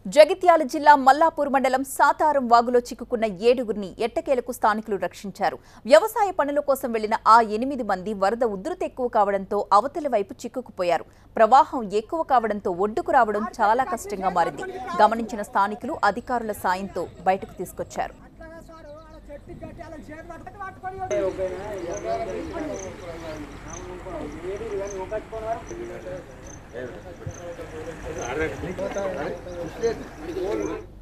జగిత్యాల జిల్లా మల్లాపూర్ మండలం సాతారం వాగులో చిక్కుకున్న ఏడుగురిని ఎట్టకేలకు స్థానికులు రక్షించారు వ్యవసాయ పనుల కోసం వెళ్లిన ఆ ఎనిమిది మంది వరద ఉధృతి ఎక్కువ కావడంతో అవతలి వైపు చిక్కుకుపోయారు ప్రవాహం ఎక్కువ కావడంతో ఒడ్డుకు రావడం చాలా కష్టంగా మారింది గమనించిన స్థానికులు అధికారుల సాయంతో బయటకు తీసుకొచ్చారు అరే